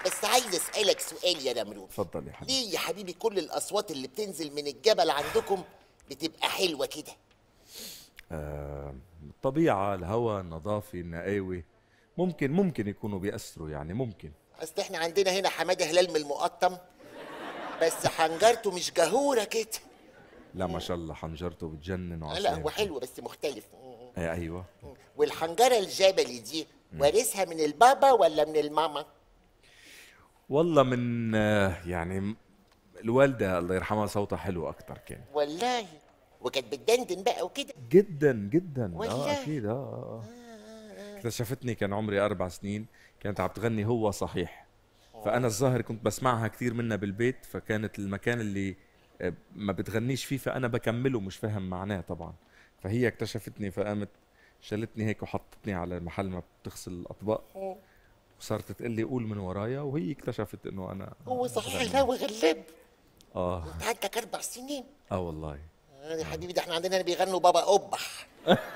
بس عايز اسالك سؤال يا نمرود اتفضل يا حبيبي ليه يا حبيبي كل الاصوات اللي بتنزل من الجبل عندكم بتبقى حلوه كده آه الطبيعة الهواء النظافة النقاوة ممكن ممكن يكونوا بيأثروا يعني ممكن اصل احنا عندنا هنا حماده هلال من المقطم بس حنجرته مش جهوره كده لا ما شاء الله حنجرته بتجنن لا وعسلامة هو حلو بس مختلف ايه ايوه والحنجره الجبلي دي وارثها من البابا ولا من الماما والله من آه، يعني م- الوالدة الله يرحمها صوتها حلو أكتر كان والله وكانت بتدندن بقى وكده جدا جدا والله؟ اه اكيد اه اه آه. اكتشفتني كان عمري اربع سنين كانت عم تغني هو صحيح فانا الظاهر كنت بسمعها كثير منها بالبيت فكانت المكان اللي آه، ما بتغنيش فيه فانا بكمله مش فاهم معناه طبعا فهي اكتشفتني فقامت شالتني هيك وحطتني على محل ما بتغسل الاطباق وصارت تقول لي قول من ورايا وهي اكتشفت انه انا هو صحيح بغني. الهوا غلاب اه انت عندك اربع سنين اه والله آه يا حبيبي ده احنا عندنا بيغنوا بابا قبح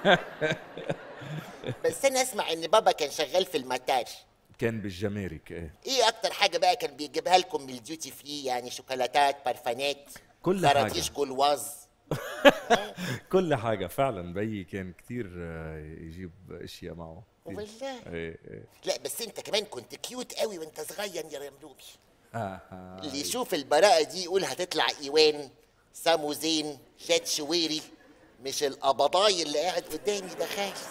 بس انا اسمع ان بابا كان شغال في المطار كان بالجمارك ايه ايه اكتر حاجه بقى كان بيجيبها لكم من الديوتي فري يعني شوكولاتات بارفانات كل حاجة. خراطيش جلواز كل حاجة فعلا بيي كان كتير آه، يجيب اشياء معه كتير. والله ايه ايه لا بس انت كمان كنت كيوت قوي وانت صغير يا رملوبي آه. اللي يشوف البراءة دي يقول هتطلع ايوان سامو زين شات شويري مش القبضاي اللي قاعد قدامي ده خالص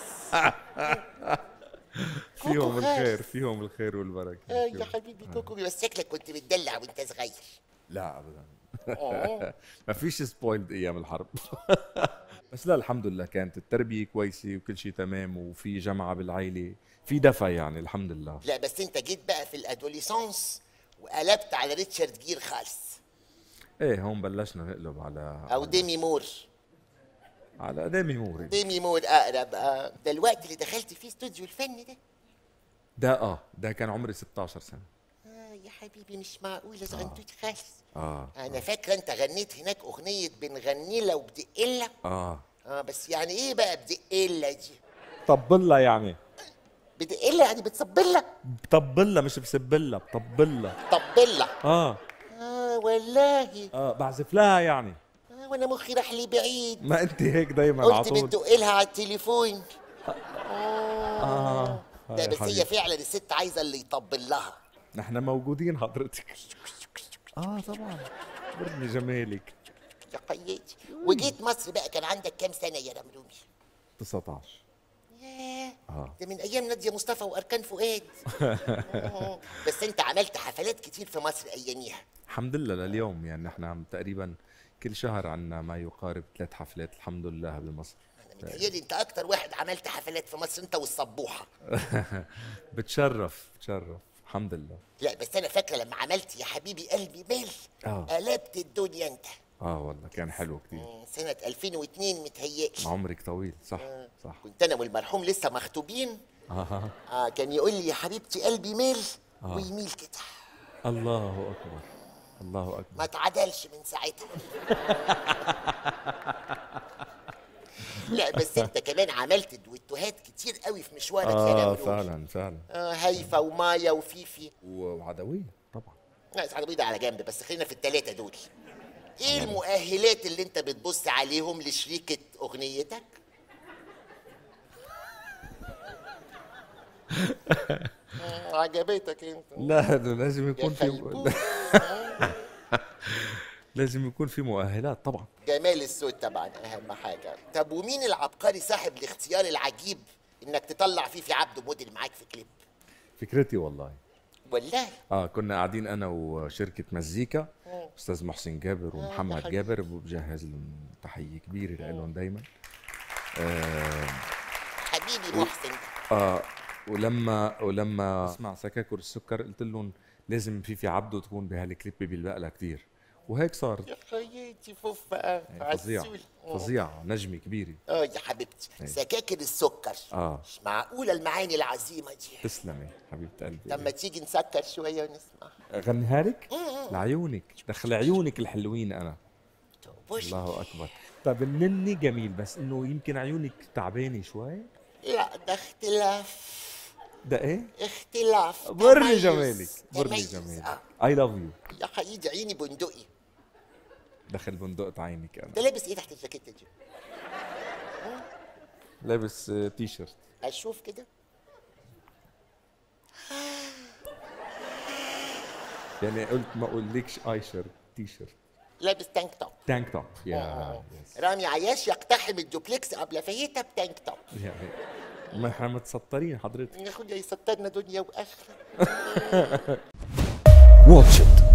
فيهم كوكو الخير خالص. فيهم الخير والبركة اه يا حبيبي كوكو بس شكلك كنت بتدلع وانت صغير لا ابدا اه ما فيش سبويلد ايام الحرب بس لا الحمد لله كانت التربية كويسة وكل شيء تمام وفي جمعة بالعيلة في دفى يعني الحمد لله لا بس انت جيت بقى في الادوليسانس وقلبت على ريتشارد جير خالص ايه هون بلشنا نقلب على او ديمي مور على ديمي موري ديمي مور اقرب اه ده الوقت اللي دخلت فيه استوديو الفن ده ده اه ده كان عمري 16 سنة اه يا حبيبي مش معقولة زغنتوت خالص اه انا فاكره انت غنيت هناك اغنيه بنغني لها وبدقله اه اه بس يعني ايه بقى بدقله دي طبلها يعني بدقله يعني بتصبلها بطبلها مش بسبلها بطبلها طبلها اه اه والله اه بعزف لها يعني آه وانا مخي راح لي بعيد ما انت هيك دايما على قلت طول بتدق لها على التليفون اه ده يا بس هي حبيبي. فعلا الست عايزه اللي يطبل لها نحن موجودين حضرتك اه طبعا برني جمالك يا قيدي وجيت مصر بقى كان عندك كام سنه يا رملومي 19 ياه اه ده من ايام ناديه مصطفى واركان فؤاد آه. بس انت عملت حفلات كتير في مصر اياميها الحمد لله لليوم يعني نحن عم تقريبا كل شهر عنا ما يقارب ثلاث حفلات الحمد لله بمصر انا متهيألي انت اكتر واحد عملت حفلات في مصر انت والصبوحه بتشرف بتشرف الحمد لله لا بس انا فاكره لما عملت يا حبيبي قلبي مال آه. قلبت الدنيا انت اه والله كان حلو كثير مم، سنه 2002 متهيألي عمرك طويل صح صح كنت انا والمرحوم لسه مخطوبين آه. آه كان يقول لي يا حبيبتي قلبي مال ويميل كده الله اكبر الله اكبر ما اتعدلش من ساعتها لا بس انت كمان عملت دويتوهات كتير قوي في مشوارك يا اه نمرود. فعلا فعلا آه هيفا ومايا وفيفي وعدوية طبعا لا سعد بيضة على جنب بس خلينا في التلاتة دول ايه المؤهلات اللي انت بتبص عليهم لشريكة اغنيتك؟ آه، عجبتك انت لا ده لازم يا يكون في خلبوس لازم يكون في مؤهلات طبعا جمال الصوت طبعا اهم حاجة طب ومين العبقري صاحب الاختيار العجيب انك تطلع فيه في عبده موديل معاك في كليب فكرتي والله والله اه كنا قاعدين انا وشركه مزيكا استاذ محسن جابر ومحمد حبيبي. جابر بجهز لهم تحيه كبيره لهم دائما آه, حبيبي محسن اه ولما ولما اسمع سكاكر السكر قلت لهم لازم في في عبده تكون بهالكليب بيلبق لها كثير وهيك صار يا خيتي فوف بقى فظيع عسول. فظيع نجمه كبيره اه يا حبيبتي سكاكر السكر اه مش معقولة المعاني العظيمة دي تسلمي حبيبه قلبي لما تيجي نسكر شوية ونسمع غنيها لك لعيونك دخل عيونك الحلوين انا بوش الله اكبر طب النني جميل بس انه يمكن عيونك تعبانه شوي لا ده اختلاف ده ايه اختلاف برني تميز، جمالك برني تميز. جمالك آه. اي لاف يو يا حقيقي عيني بندقي دخل بندقة عينك انت انا لابس ايه تحت الجاكيته دي لابس آه، تي شيرت اشوف كده يعني قلت ما اقولكش اي شيرت تي شيرت لابس تانك توب تانك توب آه. يا رامي عياش يقتحم الدوبلكس قبل فايته بتانك توب يعني ما احنا متسطرين حضرتك يا اخويا يسطرنا دنيا واخره واتش ات